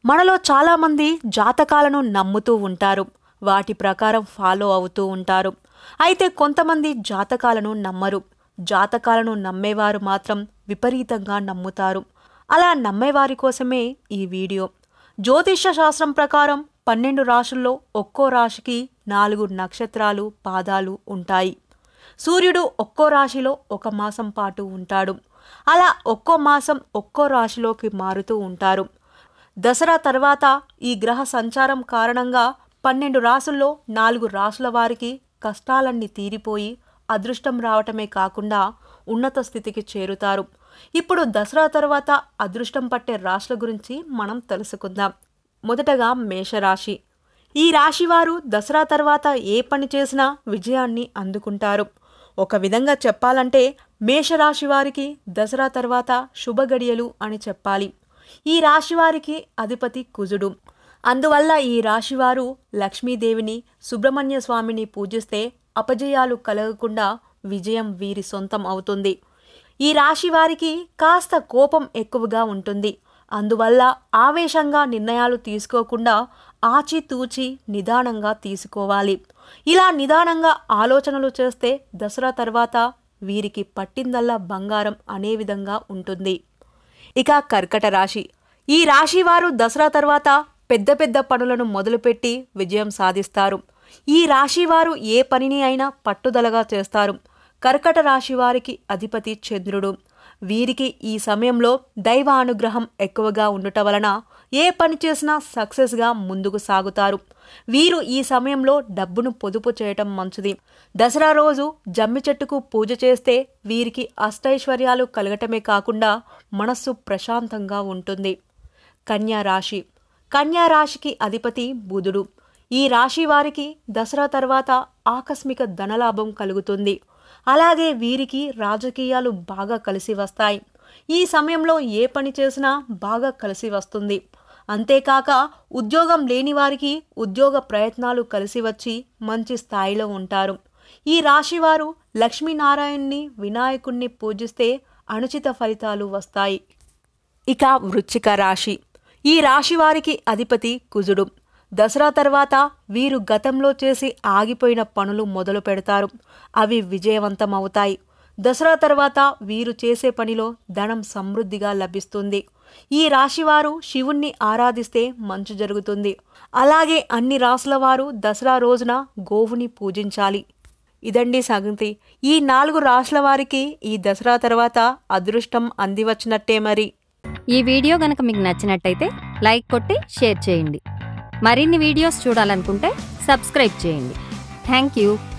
మనలో చాలామంది జాతకాలను నమ్ముతూ ఉంటారు వాటి ప్రకారం ఫాలో అవుతూ ఉంటారు అయితే కొంతమంది జాతకాలను నమ్మరు జాతకాలను నమ్మేవారు మాత్రం విపరీతంగా నమ్ముతారు అలా నమ్మేవారి కోసమే ఈ వీడియో జ్యోతిష్య శాస్త్రం ప్రకారం పన్నెండు రాశుల్లో ఒక్కో రాశికి నాలుగు నక్షత్రాలు పాదాలు ఉంటాయి సూర్యుడు ఒక్కో రాశిలో ఒక మాసం పాటు ఉంటాడు అలా ఒక్కో మాసం ఒక్కో రాశిలోకి మారుతూ ఉంటారు దసరా తర్వాత ఈ గ్రహ సంచారం కారణంగా పన్నెండు రాసుల్లో నాలుగు రాసుల వారికి కష్టాలన్నీ తీరిపోయి అదృష్టం రావటమే కాకుండా ఉన్నత స్థితికి చేరుతారు ఇప్పుడు దసరా తర్వాత అదృష్టం పట్టే రాశుల గురించి మనం తెలుసుకుందాం మొదటగా మేషరాశి ఈ రాశివారు దసరా తర్వాత ఏ పని చేసినా విజయాన్ని అందుకుంటారు ఒక విధంగా చెప్పాలంటే మేషరాశి వారికి దసరా తర్వాత శుభగడియలు అని చెప్పాలి ఈ రాశివారికి అధిపతి కుజుడు అందువల్ల ఈ రాశివారు లక్ష్మీదేవిని సుబ్రహ్మణ్య స్వామిని పూజిస్తే అపజయాలు కలగకుండా విజయం వీరి సొంతం అవుతుంది ఈ రాశి వారికి కాస్త కోపం ఎక్కువగా ఉంటుంది అందువల్ల ఆవేశంగా నిర్ణయాలు తీసుకోకుండా ఆచితూచి నిదానంగా తీసుకోవాలి ఇలా నిదానంగా ఆలోచనలు చేస్తే దసరా తర్వాత వీరికి పట్టిందల్లా బంగారం అనే విధంగా ఉంటుంది ఇక కర్కట రాశి ఈ రాశి వారు దసరా తర్వాత పెద్ద పెద్ద పనులను మొదలుపెట్టి విజయం సాధిస్తారు ఈ రాశి వారు ఏ పనిని అయినా పట్టుదలగా చేస్తారు కర్కట రాశి వారికి అధిపతి చంద్రుడు వీరికి ఈ సమయంలో దైవ అనుగ్రహం ఎక్కువగా ఉండటం వలన ఏ పని చేసినా సక్సెస్గా ముందుకు సాగుతారు వీరు ఈ సమయంలో డబ్బును పొదుపు చేయటం మంచిది దసరా రోజు జమ్మి చెట్టుకు పూజ చేస్తే వీరికి అష్టైశ్వర్యాలు కలగటమే కాకుండా మనస్సు ప్రశాంతంగా ఉంటుంది కన్యా రాశి కన్యా రాశికి అధిపతి బుధుడు ఈ రాశి వారికి దసరా తర్వాత ఆకస్మిక ధనలాభం కలుగుతుంది అలాగే వీరికి రాజకీయాలు బాగా కలిసి వస్తాయి ఈ సమయంలో ఏ పని చేసినా బాగా కలిసి వస్తుంది అంతేకాక ఉద్యోగం లేని వారికి ఉద్యోగ ప్రయత్నాలు కలిసి వచ్చి మంచి స్థాయిలో ఉంటారు ఈ రాశివారు లక్ష్మీనారాయణ్ణి వినాయకుణ్ణి పూజిస్తే అనుచిత ఫలితాలు వస్తాయి ఇక వృశ్చిక రాశి ఈ రాశి వారికి అధిపతి కుజుడు దసరా తర్వాత వీరు గతంలో చేసి ఆగిపోయిన పనులు మొదలు పెడతారు అవి విజయవంతమవుతాయి దసరా తర్వాత వీరు చేసే పనిలో ధనం సమృద్ధిగా లభిస్తుంది ఈ రాశివారు శివుణ్ణి ఆరాధిస్తే మంచు జరుగుతుంది అలాగే అన్ని రాసుల వారు దసరా రోజున గోవుని పూజించాలి ఇదండి సంగతి ఈ నాలుగు రాశుల వారికి ఈ దసరా తర్వాత అదృష్టం అందివచ్చినట్టే మరి ఈ వీడియో గనక మీకు నచ్చినట్టయితే లైక్ కొట్టి షేర్ చేయండి మరిన్ని వీడియోస్ చూడాలనుకుంటే సబ్స్క్రైబ్ చేయండి థ్యాంక్ యూ